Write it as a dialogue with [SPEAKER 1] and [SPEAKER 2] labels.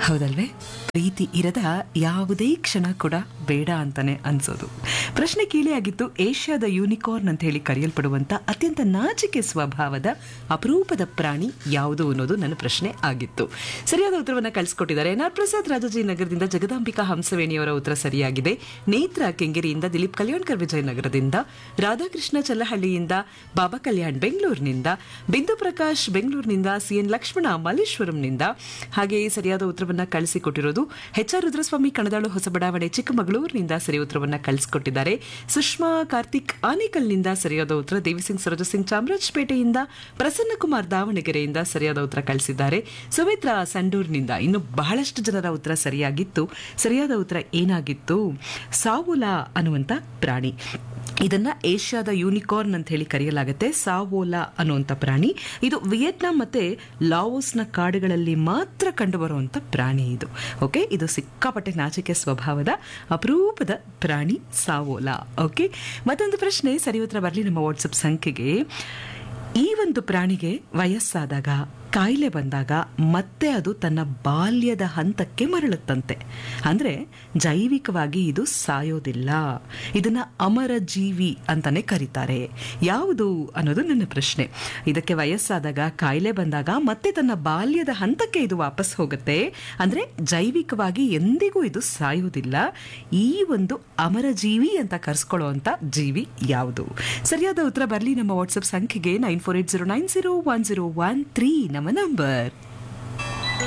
[SPEAKER 1] ಹೌದಲ್ವೇ ಪ್ರೀತಿ ಇರದ ಯಾವುದೇ ಕ್ಷಣ ಕೂಡ ಬೇಡ ಅಂತಾನೆ ಅನ್ಸೋದು ಪ್ರಶ್ನೆ ಕೀಳೆ ಆಗಿತ್ತು ಏಷ್ಯಾದ ಯೂನಿಕಾರ್ನ್ ಅಂತ ಹೇಳಿ ಕರೆಯಲ್ಪಡುವಂತ ಅತ್ಯಂತ ನಾಚಿಕೆ ಸ್ವಭಾವದ ಅಪರೂಪದ ಪ್ರಾಣಿ ಯಾವುದು ಅನ್ನೋದು ನನ್ನ ಪ್ರಶ್ನೆ ಆಗಿತ್ತು ಸರಿಯಾದ ಉತ್ತರವನ್ನ ಕಳಿಸ್ಕೊಟ್ಟಿದ್ದಾರೆ ಎನ್ ಆರ್ ಪ್ರಸಾದ್ ರಾಜಾಜಿ ನಗರದಿಂದ ಜಗದಾಂಬಿಕಾ ಹಂಸವೇಣಿಯವರ ಉತ್ತರ ಸರಿಯಾಗಿದೆ ನೇತ್ರ ಕೆಂಗೇರಿಯಿಂದ ದಿಲೀಪ್ ಕಲ್ಯಾಣ್ಕರ್ ವಿಜಯನಗರದಿಂದ ರಾಧಾಕೃಷ್ಣ ಚಲ್ಲಹಳ್ಳಿಯಿಂದ ಬಾಬಾ ಕಲ್ಯಾಣ್ ಬೆಂಗಳೂರಿನಿಂದ ಬಿಂದು ಪ್ರಕಾಶ್ ಬೆಂಗಳೂರಿನಿಂದ ಸಿಎನ್ ಲಕ್ಷ್ಮಣ ಮಲ್ಲೇಶ್ವರಂನಿಂದ ಹಾಗೆ ಸರಿಯಾದ ಉತ್ತರವನ್ನ ಕಳಿಸಿಕೊಟ್ಟಿರೋದು ಎಚ್ ಆರ್ ರುದ್ರಸ್ವಾಮಿ ಕಣದಾಳು ಹೊಸಬಡಾವಣೆ ಚಿಕ್ಕಮಗಳೂರಿನಿಂದ ಸರಿ ಉತ್ತರವನ್ನ ಕಳಿಸಿಕೊಟ್ಟಿದ್ದಾರೆ ಸುಷ್ಮಾ ಕಾರ್ತಿಕ್ ಆನೇಕಲ್ನಿಂದ ಸರಿಯಾದ ಉತ್ತರ ದೇವಿಸಿಂಗ್ ಸರೋಜ ಸಿಂಗ್ ಚಾಮರಾಜಪೇಟೆಯಿಂದ ಪ್ರಸನ್ನ ಕುಮಾರ್ ದಾವಣಗೆರೆಯಿಂದ ಸರಿಯಾದ ಉತ್ತರ ಕಳಿಸಿದ್ದಾರೆ ಸುಮಿತ್ರಾ ಸಂಡೂರ್ನಿಂದ ಇನ್ನು ಬಹಳಷ್ಟು ಜನರ ಉತ್ತರ ಸರಿಯಾಗಿತ್ತು ಸರಿಯಾದ ಉತ್ತರ ಏನಾಗಿತ್ತು ಸಾವುಲಾ ಅನ್ನುವಂತ ಪ್ರಾಣಿ ಇದನ್ನ ಏಷ್ಯಾದ ಯೂನಿಕಾರ್ನ್ ಅಂತ ಹೇಳಿ ಕರೆಯಲಾಗುತ್ತೆ ಸಾವೋಲಾ ಅನ್ನುವಂಥ ಪ್ರಾಣಿ ಇದು ವಿಯೆಟ್ನಾಂ ಮತ್ತೆ ಲಾವೋಸ್ನ ಕಾಡುಗಳಲ್ಲಿ ಮಾತ್ರ ಕಂಡುಬರುವಂತ ಪ್ರಾಣಿ ಇದು ಓಕೆ ಇದು ಸಿಕ್ಕಾಪಟ್ಟೆ ನಾಚಿಕೆ ಸ್ವಭಾವದ ಅಪರೂಪದ ಪ್ರಾಣಿ ಸಾವೋಲಾ ಓಕೆ ಮತ್ತೊಂದು ಪ್ರಶ್ನೆ ಸರಿ ಉತ್ತರ ಬರಲಿ ನಮ್ಮ ವಾಟ್ಸಪ್ ಸಂಖ್ಯೆಗೆ ಈ ಒಂದು ಪ್ರಾಣಿಗೆ ವಯಸ್ಸಾದಾಗ ಕಾಯಿಲೆ ಬಂದಾಗ ಮತ್ತೆ ಅದು ತನ್ನ ಬಾಲ್ಯದ ಹಂತಕ್ಕೆ ಮರಳುತ್ತಂತೆ ಅಂದ್ರೆ ಜೈವಿಕವಾಗಿ ಇದು ಸಾಯೋದಿಲ್ಲ ಇದನ್ನ ಅಮರ ಜೀವಿ ಅಂತಾನೆ ಕರೀತಾರೆ ಯಾವುದು ಅನ್ನೋದು ನನ್ನ ಪ್ರಶ್ನೆ ಇದಕ್ಕೆ ವಯಸ್ಸಾದಾಗ ಕಾಯಿಲೆ ಬಂದಾಗ ಮತ್ತೆ ತನ್ನ ಬಾಲ್ಯದ ಹಂತಕ್ಕೆ ಇದು ವಾಪಸ್ ಹೋಗುತ್ತೆ ಅಂದ್ರೆ ಜೈವಿಕವಾಗಿ ಎಂದಿಗೂ ಇದು ಸಾಯುವುದಿಲ್ಲ ಈ ಒಂದು ಅಮರ ಜೀವಿ ಅಂತ ಕರೆಸ್ಕೊಳ್ಳುವಂತ ಜೀವಿ ಯಾವುದು ಸರಿಯಾದ ಉತ್ತರ ಬರಲಿ ನಮ್ಮ ವಾಟ್ಸಪ್ ಸಂಖ್ಯೆಗೆ nine four eight zero nine zero one zero one three ನಮ್ಮ ನಂಬರ್